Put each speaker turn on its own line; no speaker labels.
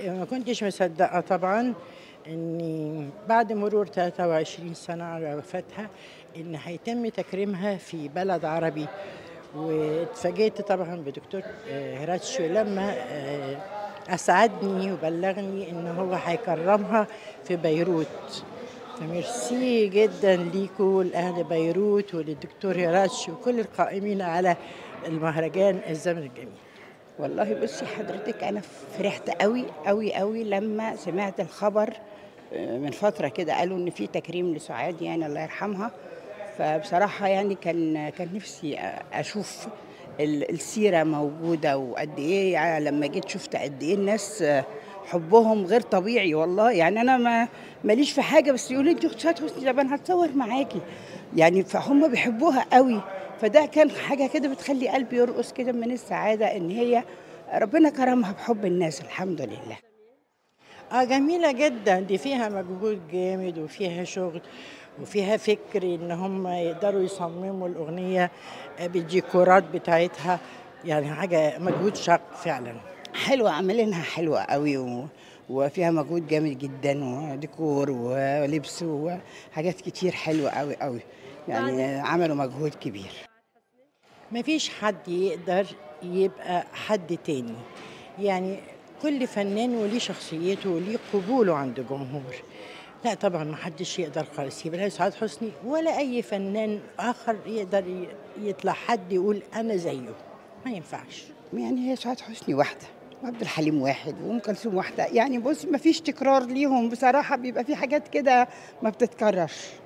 ما كنتش مصدقة طبعا اني بعد مرور 23 سنة على وفاتها ان هيتم تكريمها في بلد عربي واتفاجئت طبعا بدكتور آه، هيراتشيو لما آه، اسعدني وبلغني ان هو هيكرمها في بيروت فميرسي جدا ليكوا لاهل بيروت وللدكتور هيراتشيو وكل القائمين على المهرجان الزمن الجميل
والله بصي حضرتك انا فرحت قوي قوي قوي لما سمعت الخبر آه، من فتره كده قالوا ان في تكريم لسعاد يعني الله يرحمها فبصراحه يعني كان كان نفسي اشوف ال- السيره موجوده وقد ايه يعني لما جيت شفت قد ايه الناس آه، حبهم غير طبيعي والله يعني انا ما ماليش في حاجه بس يقولوا انت اخت سعاد حسني طب انا هتصور معاكي يعني فهم بيحبوها قوي فده كان حاجه كده بتخلي قلبي يرقص كده من السعاده ان هي ربنا كرمها بحب الناس الحمد لله
اه جميلة جدا دي فيها مجهود جامد وفيها شغل وفيها فكر ان هم يقدروا يصمموا الاغنية بالديكورات بتاعتها يعني حاجة مجهود شاق فعلا
حلوه عاملينها حلوه قوي و... وفيها مجهود جامد جدا وديكور ولبس وحاجات كتير حلوه قوي قوي يعني عملوا مجهود كبير
مفيش حد يقدر يبقى حد تاني يعني كل فنان وليه شخصيته وليه قبوله عند الجمهور لا طبعا ما حدش يقدر خالص يبقى لا سعاد حسني ولا اي فنان اخر يقدر ي- يطلع حد يقول انا زيه ما ينفعش
يعني هي سعاد حسني واحده وعبد الحليم واحد وام كلثوم واحده يعني بص ما فيش تكرار ليهم بصراحه بيبقى في حاجات كده ما بتتكررش